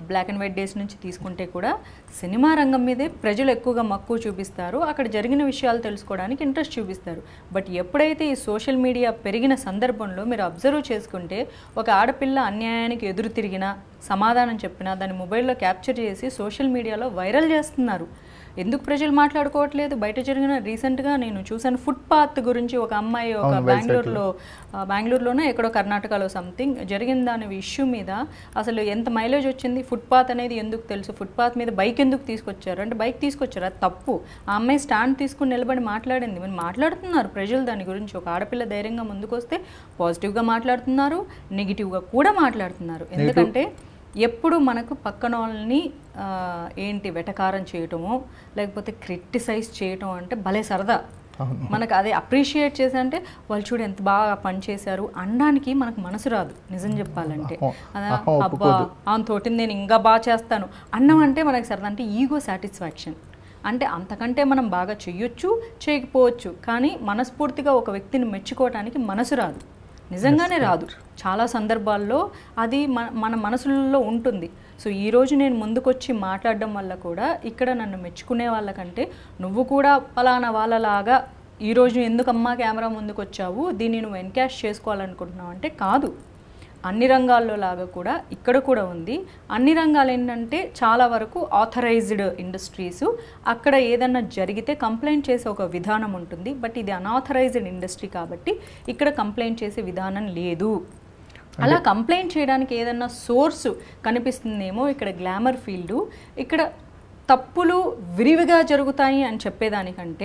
black and white days నుంచి తీసుకుంటే కూడా సినిమా రంగం మీదే ప్రజలు ఎక్కువగా మక్కువ చూపిస్తారు అక్కడ జరిగిన విషయాలు తెలుసుకోవడానికి ఇంట్రెస్ట్ చూపిస్తారు బట్ ఎప్పుడైతే ఈ సోషల్ మీడియా పెరిగిన సందర్భంలో మీరు అబ్జర్వ్ చేసుకుంటే ఒక ఆడపిల్ల అన్యాయానికి ఎదురు తిరిగినా సమాధానం చెప్పినా దాన్ని మొబైల్లో క్యాప్చర్ చేసి సోషల్ మీడియాలో వైరల్ చేస్తున్నారు ఎందుకు ప్రజలు మాట్లాడుకోవట్లేదు బయట జరిగిన రీసెంట్గా నేను చూసాను ఫుట్పాత్ గురించి ఒక అమ్మాయి ఒక బెంగళూరులో ఆ, బెంగళూరులోనే ఎక్కడో కర్ణాటకలో సంథింగ్ జరిగిన దాని ఇష్యూ మీద అసలు ఎంత మైలేజ్ వచ్చింది ఫుట్పాత్ అనేది ఎందుకు తెలుసు ఫుట్పాత్ మీద బైక్ ఎందుకు తీసుకొచ్చారు అంటే బైక్ తీసుకొచ్చారు అది తప్పు ఆ అమ్మాయి స్టాండ్ తీసుకుని నిలబడి మాట్లాడింది మీరు మాట్లాడుతున్నారు ప్రజలు దాని గురించి ఒక ఆడపిల్ల ధైర్యంగా ముందుకు వస్తే పాజిటివ్గా మాట్లాడుతున్నారు నెగిటివ్గా కూడా మాట్లాడుతున్నారు ఎందుకంటే ఎప్పుడు మనకు పక్కన వాళ్ళని ఆ, ఏంటి వెటకారం చేయటము లేకపోతే క్రిటిసైజ్ చేయటం అంటే భలే సరదా మనకు అదే అప్రిషియేట్ చేసి అంటే వాళ్ళు చూడు ఎంత బాగా పనిచేశారు అనడానికి మనకు మనసు రాదు నిజం చెప్పాలంటే అదా, అబ్బా ఆమె తోటి నేను ఇంకా బాగా చేస్తాను అన్నం అంటే మనకు సరదా అంటే ఈగో సాటిస్ఫాక్షన్ అంటే అంతకంటే మనం బాగా చెయ్యొచ్చు చేయకపోవచ్చు కానీ మనస్ఫూర్తిగా ఒక వ్యక్తిని మెచ్చుకోవటానికి మనసు రాదు నిజంగానే రాదు చాలా సందర్భాల్లో అది మన మన మనసులలో ఉంటుంది సో ఈరోజు నేను ముందుకొచ్చి మాట్లాడడం వల్ల కూడా ఇక్కడ నన్ను మెచ్చుకునే వాళ్ళకంటే నువ్వు కూడా పలానా వాళ్ళలాగా ఈరోజు ఎందుకమ్మా కెమెరా ముందుకు వచ్చావు దీన్ని నువ్వు ఎన్కాష్ చేసుకోవాలనుకుంటున్నావు అంటే కాదు అన్ని రంగాల్లో లాగా కూడా ఇక్కడ కూడా ఉంది అన్ని రంగాలు ఏంటంటే చాలా వరకు ఆథరైజ్డ్ ఇండస్ట్రీస్ అక్కడ ఏదన్నా జరిగితే కంప్లైంట్ చేసే ఒక విధానం ఉంటుంది బట్ ఇది అనాథరైజ్డ్ ఇండస్ట్రీ కాబట్టి ఇక్కడ కంప్లైంట్ చేసే విధానం లేదు అలా కంప్లైంట్ చేయడానికి ఏదన్నా సోర్స్ కనిపిస్తుందేమో ఇక్కడ గ్లామర్ ఫీల్డ్ ఇక్కడ తప్పులు విరివిగా జరుగుతాయి అని చెప్పేదానికంటే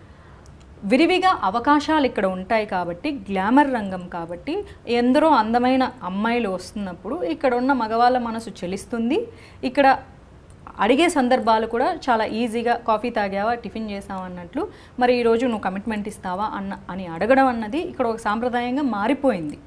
విరివిగా అవకాశాలు ఇక్కడ ఉంటాయి కాబట్టి గ్లామర్ రంగం కాబట్టి ఎందరో అందమైన అమ్మాయిలు వస్తున్నప్పుడు ఇక్కడ ఉన్న మగవాళ్ళ మనసు చెలిస్తుంది ఇక్కడ అడిగే సందర్భాలు కూడా చాలా ఈజీగా కాఫీ తాగావా టిఫిన్ చేసావా అన్నట్లు మరి ఈరోజు నువ్వు కమిట్మెంట్ ఇస్తావా అన్న అని అడగడం అన్నది ఇక్కడ ఒక సాంప్రదాయంగా మారిపోయింది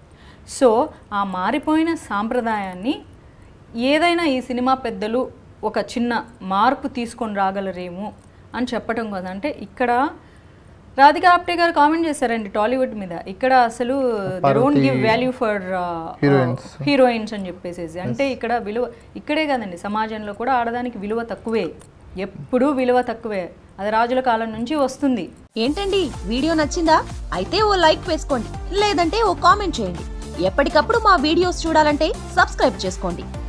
సో ఆ మారిపోయిన సాంప్రదాయాన్ని ఏదైనా ఈ సినిమా పెద్దలు ఒక చిన్న మార్పు తీసుకొని రాగలరేమో అని చెప్పడం కదా అంటే ఇక్కడ రాధికా ఆప్టే గారు కామెంట్ చేశారండి టాలీవుడ్ మీద ఇక్కడ అసలు don't give value for heroines అని చెప్పేసి అంటే ఇక్కడ విలువ ఇక్కడే కదండి సమాజంలో కూడా ఆడదానికి విలువ తక్కువే ఎప్పుడూ విలువ తక్కువే అది రాజుల కాలం నుంచి వస్తుంది ఏంటండి వీడియో నచ్చిందా అయితే ఓ లైక్ వేసుకోండి లేదంటే ఓ కామెంట్ చేయండి ఎప్పటికప్పుడు మా వీడియోస్ చూడాలంటే సబ్స్క్రైబ్ చేసుకోండి